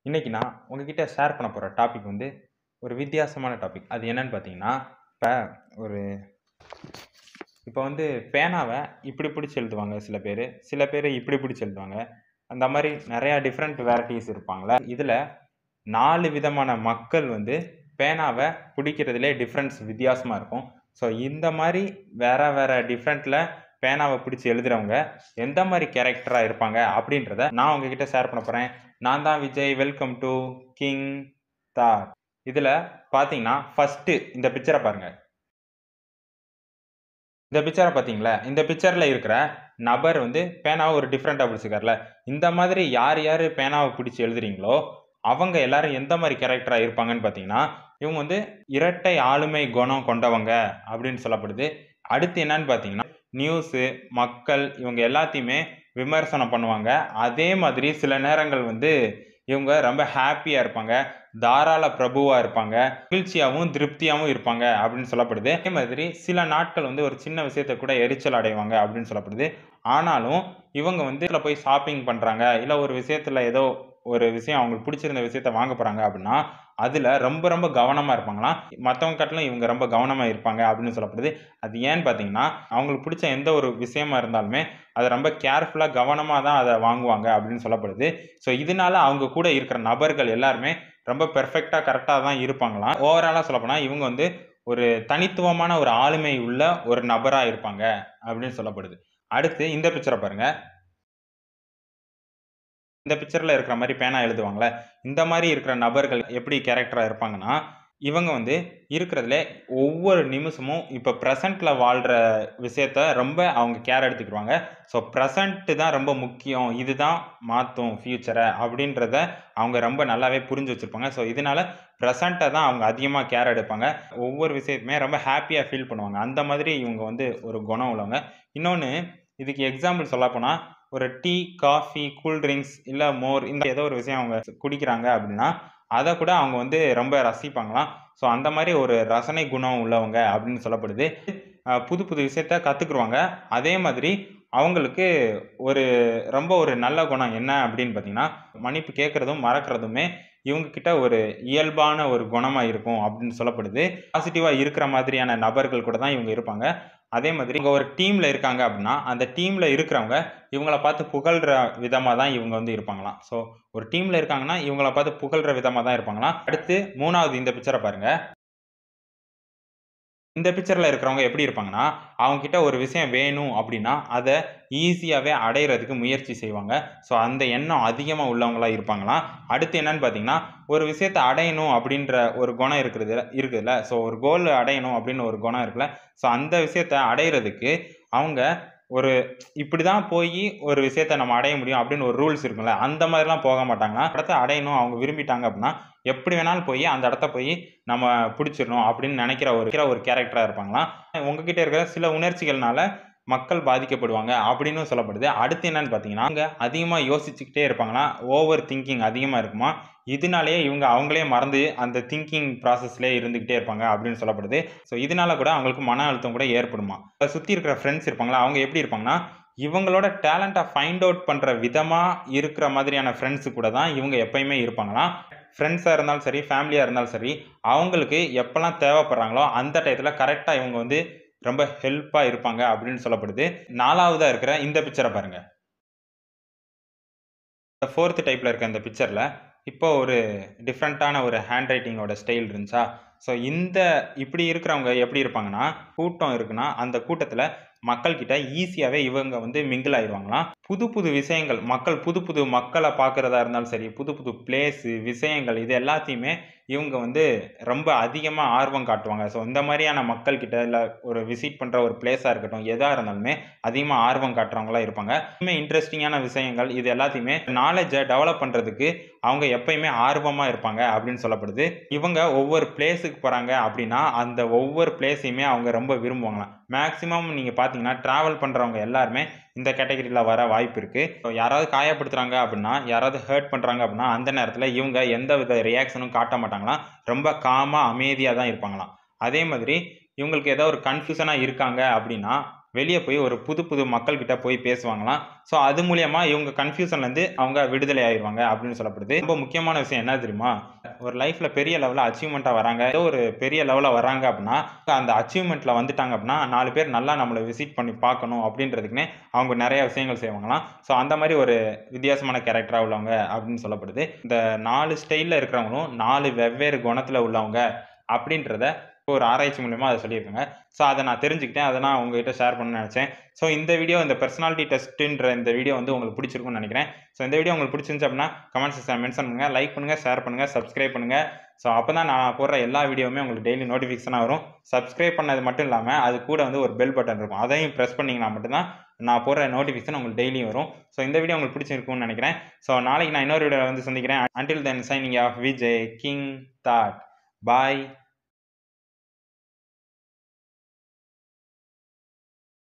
இன்னைக்கு நான் உங்ககிட்ட ஷேர் பண்ண போகிற டாபிக் வந்து ஒரு வித்தியாசமான டாபிக் அது என்னன்னு பார்த்தீங்கன்னா இப்போ ஒரு இப்போ வந்து பேனாவை இப்படி பிடிச்சி எழுதுவாங்க சில பேர் சில பேர் இப்படி பிடிச்சி எழுதுவாங்க அந்த மாதிரி நிறையா டிஃப்ரெண்ட் வெரைட்டிஸ் இருப்பாங்களே இதில் நாலு விதமான மக்கள் வந்து பேனாவை பிடிக்கிறதுலே டிஃப்ரென்ஸ் வித்தியாசமாக இருக்கும் ஸோ இந்த மாதிரி வேற வேற டிஃப்ரெண்ட்டில் பேனாவை பிடிச்சி எழுதுறவங்க எந்த மாதிரி கேரக்டராக இருப்பாங்க அப்படின்றத நான் உங்ககிட்ட ஷேர் பண்ண போகிறேன் நான் தான் விஜய் வெல்கம் டு கிங் தார் இதில் பார்த்தீங்கன்னா ஃபஸ்ட்டு இந்த பிக்சரை பாருங்கள் இந்த பிக்சரை பார்த்தீங்களா இந்த பிக்சரில் இருக்கிற நபர் வந்து பேனாவை ஒரு டிஃப்ரெண்ட்டாக பிடிச்சிருக்காருல இந்த மாதிரி யார் யார் பேனாவை பிடிச்சி எழுதுறீங்களோ அவங்க எல்லாரும் எந்த மாதிரி கேரக்டராக இருப்பாங்கன்னு பார்த்தீங்கன்னா இவங்க வந்து இரட்டை ஆளுமை குணம் கொண்டவங்க அப்படின்னு சொல்லப்படுது அடுத்து என்னன்னு பார்த்தீங்கன்னா நியூஸு மக்கள் இவங்க எல்லாத்தையுமே விமர்சனம் பண்ணுவாங்க அதே மாதிரி சில நேரங்கள் வந்து இவங்க ரொம்ப ஹாப்பியாக இருப்பாங்க தாராள பிரபுவாக இருப்பாங்க மகிழ்ச்சியாகவும் திருப்தியாகவும் இருப்பாங்க அப்படின்னு சொல்லப்படுது அதே மாதிரி சில நாட்கள் வந்து ஒரு சின்ன விஷயத்தை கூட எரிச்சல் அடைவாங்க அப்படின்னு சொல்லப்படுது ஆனாலும் இவங்க வந்து இதில் போய் ஷாப்பிங் பண்ணுறாங்க இல்லை ஒரு விஷயத்தில் ஏதோ ஒரு விஷயம் அவங்களுக்கு பிடிச்சிருந்த விஷயத்த வாங்க போகிறாங்க அப்படின்னா அதில் ரொம்ப ரொம்ப கவனமாக இருப்பாங்களாம் மற்றவங்க காட்டிலும் இவங்க ரொம்ப கவனமாக இருப்பாங்க அப்படின்னு சொல்லப்படுது அது ஏன்னு பார்த்தீங்கன்னா அவங்களுக்கு பிடிச்ச எந்த ஒரு விஷயமா இருந்தாலுமே அதை ரொம்ப கேர்ஃபுல்லாக கவனமாக தான் அதை வாங்குவாங்க அப்படின்னு சொல்லப்படுது ஸோ இதனால அவங்க கூட இருக்கிற நபர்கள் எல்லாருமே ரொம்ப பெர்ஃபெக்டாக கரெக்டாக தான் இருப்பாங்களாம் ஓவராலாக சொல்லப்போனால் இவங்க வந்து ஒரு தனித்துவமான ஒரு ஆளுமை உள்ள ஒரு நபராக இருப்பாங்க அப்படின்னு சொல்லப்படுது அடுத்து இந்த பிக்சரை பாருங்க இந்த பிக்சரில் இருக்கிற மாதிரி பேனா எழுதுவாங்களே இந்த மாதிரி இருக்கிற நபர்கள் எப்படி கேரக்டராக இருப்பாங்கன்னா இவங்க வந்து இருக்கிறதுல ஒவ்வொரு நிமிஷமும் இப்போ ப்ரெசண்ட்டில் வாழ்கிற விஷயத்த ரொம்ப அவங்க கேர் எடுத்துக்கிடுவாங்க ஸோ ப்ரெசண்ட்டு தான் ரொம்ப முக்கியம் இதுதான் மாற்றும் ஃப்யூச்சரை அப்படின்றத அவங்க ரொம்ப நல்லாவே புரிஞ்சு வச்சுருப்பாங்க ஸோ இதனால் ப்ரெசண்ட்டை தான் அவங்க அதிகமாக கேர் எடுப்பாங்க ஒவ்வொரு விஷயத்துமே ரொம்ப ஹாப்பியாக ஃபீல் பண்ணுவாங்க அந்த மாதிரி இவங்க வந்து ஒரு குணம் உள்ளவங்க இன்னொன்று இதுக்கு எக்ஸாம்பிள் சொல்லப்போனால் ஒரு டீ காஃபி கூல் ட்ரிங்க்ஸ் இல்லை மோர் இந்த ஏதோ ஒரு விஷயம் அவங்க குடிக்கிறாங்க அப்படின்னா அதை கூட அவங்க வந்து ரொம்ப ரசிப்பாங்களாம் ஸோ அந்த மாதிரி ஒரு ரசனை குணம் உள்ளவங்க அப்படின்னு சொல்லப்படுது புது புது விஷயத்த கற்றுக்குருவாங்க அதே மாதிரி அவங்களுக்கு ஒரு ரொம்ப ஒரு நல்ல குணம் என்ன அப்படின்னு பார்த்தீங்கன்னா மன்னிப்பு கேட்குறதும் மறக்கிறதுமே இவங்க கிட்ட ஒரு இயல்பான ஒரு குணமாக இருக்கும் அப்படின்னு சொல்லப்படுது பாசிட்டிவாக இருக்கிற மாதிரியான நபர்கள் கூட தான் இவங்க இருப்பாங்க அதே மாதிரி இவங்க ஒரு டீமில் இருக்காங்க அப்படின்னா அந்த டீமில் இருக்கிறவங்க இவங்கள பார்த்து புகழ்கிற விதமாக தான் இவங்க வந்து இருப்பாங்களாம் ஸோ ஒரு டீமில் இருக்காங்கன்னா இவங்கள பார்த்து புகழ்கிற விதமாக தான் இருப்பாங்களாம் அடுத்து மூணாவது இந்த பிக்சரை பாருங்கள் இந்த பிக்சரில் இருக்கிறவங்க எப்படி இருப்பாங்கன்னா அவங்கக்கிட்ட ஒரு விஷயம் வேணும் அப்படின்னா அதை ஈஸியாகவே அடையிறதுக்கு முயற்சி செய்வாங்க ஸோ அந்த எண்ணம் அதிகமாக உள்ளவங்களாக இருப்பாங்களாம் அடுத்து என்னன்னு பார்த்தீங்கன்னா ஒரு விஷயத்தை அடையணும் அப்படின்ற ஒரு குணம் இருக்கிறது இருக்குதுல்ல ஸோ ஒரு கோல் அடையணும் அப்படின்னு ஒரு குணம் இருக்குல்ல ஸோ அந்த விஷயத்தை அடையிறதுக்கு அவங்க ஒரு இப்படி தான் போய் ஒரு விஷயத்த நம்ம அடைய முடியும் அப்படின்னு ஒரு ரூல்ஸ் இருக்குல்ல அந்த மாதிரிலாம் போக மாட்டாங்கன்னா இடத்த அடையணும் அவங்க விரும்பிட்டாங்க அப்படின்னா எப்படி வேணாலும் போய் அந்த இடத்த போய் நம்ம பிடிச்சிடணும் அப்படின்னு நினைக்கிற ஒரு ஒரு கேரக்டராக இருப்பாங்களாம் உங்ககிட்ட இருக்கிற சில உணர்ச்சிகள்னால மக்கள் பாதிக்கப்படுவாங்க அப்படின்னு சொல்லப்படுது அடுத்து என்னன்னு பார்த்தீங்கன்னா அவங்க அதிகமாக யோசிச்சுக்கிட்டே இருப்பாங்கன்னா ஓவர் திங்கிங் அதிகமாக இருக்குமா இதனாலேயே இவங்க அவங்களே மறந்து அந்த திங்கிங் ப்ராசஸ்லேயே இருந்துக்கிட்டே இருப்பாங்க அப்படின்னு சொல்லப்படுது ஸோ இதனால கூட அவங்களுக்கு மன அழுத்தம் கூட ஏற்படுமா சுற்றி இருக்கிற ஃப்ரெண்ட்ஸ் இருப்பாங்களா அவங்க எப்படி இருப்பாங்கன்னா இவங்களோட டேலண்ட்டை ஃபைண்ட் அவுட் பண்ணுற விதமாக இருக்கிற மாதிரியான ஃப்ரெண்ட்ஸு கூட தான் இவங்க எப்பயுமே இருப்பாங்களாம் ஃப்ரெண்ட்ஸாக இருந்தாலும் சரி ஃபேமிலியாக இருந்தாலும் சரி அவங்களுக்கு எப்போல்லாம் தேவைப்படுறாங்களோ அந்த டயத்தில் கரெக்டாக இவங்க வந்து ரொம்ப ஹெல்ப்பாக இருப்பாங்க அப்படின்னு சொல்லப்படுது நாலாவதாக இருக்கிற இந்த பிக்சரை பாருங்கள் ஃபோர்த்து டைப்பில் இருக்க இந்த பிக்சரில் இப்போ ஒரு டிஃப்ரெண்ட்டான ஒரு ஹேண்ட் ரைட்டிங்கோட ஸ்டைல் இருந்துச்சா ஸோ இந்த இப்படி இருக்கிறவங்க எப்படி இருப்பாங்கன்னா கூட்டம் இருக்குன்னா அந்த கூட்டத்தில் மக்கள்கிட்ட ஈஸியாகவே இவங்க வந்து மிங்கிள் ஆயிடுவாங்களாம் புது புது விஷயங்கள் மக்கள் புது புது மக்களை பார்க்குறதா இருந்தாலும் சரி புது புது பிளேஸு விஷயங்கள் இது எல்லாத்தையுமே இவங்க வந்து ரொம்ப அதிகமாக ஆர்வம் காட்டுவாங்க ஸோ இந்த மாதிரியான மக்கள்கிட்ட இல்லை ஒரு விசிட் பண்ணுற ஒரு பிளேஸாக இருக்கட்டும் எதாக இருந்தாலுமே அதிகமாக ஆர்வம் காட்டுறவங்களா இருப்பாங்க இன்னுமே இன்ட்ரெஸ்டிங்கான விஷயங்கள் இது எல்லாத்தையுமே நாலேஜை டெவலப் பண்ணுறதுக்கு அவங்க எப்பயுமே ஆர்வமாக இருப்பாங்க அப்படின்னு சொல்லப்படுது இவங்க ஒவ்வொரு பிளேஸுக்கு போகிறாங்க அப்படின்னா அந்த ஒவ்வொரு பிளேஸையுமே அவங்க ரொம்ப விரும்புவாங்களாம் மேக்ஸிமம் நீங்கள் பார்த்தீங்கன்னா ட்ராவல் பண்ணுறவங்க எல்லாருமே இந்த கேட்டகரியில் வர வாய்ப்பு இருக்குது ஸோ யாராவது காயப்படுத்துகிறாங்க அப்படின்னா யாராவது ஹர்ட் பண்ணுறாங்க அப்படின்னா அந்த நேரத்தில் இவங்க எந்த வித ரியாக்ஷனும் காட்ட மாட்டாங்களாம் ரொம்ப காமாக அமைதியாக தான் இருப்பாங்களாம் அதே மாதிரி இவங்களுக்கு ஏதோ ஒரு கன்ஃபியூஷனாக இருக்காங்க அப்படின்னா வெளியே போய் ஒரு புது புது மக்கள்கிட்ட போய் பேசுவாங்களாம் ஸோ அது மூலியமா இவங்க கன்ஃபியூஷன்லேருந்து அவங்க விடுதலை ஆயிடுவாங்க அப்படின்னு சொல்லப்படுது ரொம்ப முக்கியமான விஷயம் என்ன தெரியுமா ஒரு லைஃப்ல பெரிய லெவலில் அச்சீவ்மெண்ட்டாக வராங்க ஏதோ ஒரு பெரிய லெவலில் வராங்க அப்படின்னா அந்த அச்சீவ்மெண்ட்ல வந்துட்டாங்க அப்படின்னா நாலு பேர் நல்லா நம்மளை விசிட் பண்ணி பார்க்கணும் அப்படின்றதுக்குன்னே அவங்க நிறைய விஷயங்கள் செய்வாங்களாம் ஸோ அந்த மாதிரி ஒரு வித்தியாசமான கேரக்டராக உள்ளவங்க அப்படின்னு சொல்லப்படுது இந்த நாலு ஸ்டைலில் இருக்கிறவங்களும் நாலு வெவ்வேறு குணத்தில் உள்ளவங்க அப்படின்றத இப்போ ஒரு ஆராய்ச்சி மூலியமாக அதை சொல்லியிருக்காங்க ஸோ அதை நான் தெரிஞ்சுக்கிட்டேன் அதை நான் உங்ககிட்ட ஷேர் பண்ணணும்னு நினச்சேன் ஸோ இந்த வீடியோ இந்த பர்சனாலிட்டி டெஸ்ட்டுன்ற இந்த வீடியோ வந்து உங்களுக்கு பிடிச்சிருக்கும்னு நினைக்கிறேன் ஸோ இந்த வீடியோ உங்களுக்கு பிடிச்சிருந்துச்சு அப்படின்னா கமெண்ட் செக்ஷன் மென்ஷன் பண்ணுங்கள் லைக் பண்ணுங்கள் ஷேர் பண்ணுங்கள் சப்ஸ்கிரைப் பண்ணுங்கள் ஸோ அப்போ தான் நான் போடுற எல்லா வீடியோவுமே உங்களுக்கு டெய்லி நோட்டிஃபிகேஷனாக வரும் சப்ஸ்கிரைப் பண்ணது மட்டும் இல்லாமல் அது கூட வந்து ஒரு பெல் பட்டன் இருக்கும் அதையும் ப்ரெஸ் பண்ணிங்கன்னா மட்டும்தான் நான் போடுற நோட்டிஃபிகேஷன் உங்களுக்கு டெய்லியும் வரும் ஸோ இந்த வீடியோ உங்களுக்கு பிடிச்சிருக்கும்னு நினைக்கிறேன் ஸோ நாளைக்கு நான் இன்னொரு வீடியோவில் வந்து சந்திக்கிறேன் until then signing off Vijay king தாட் பாய்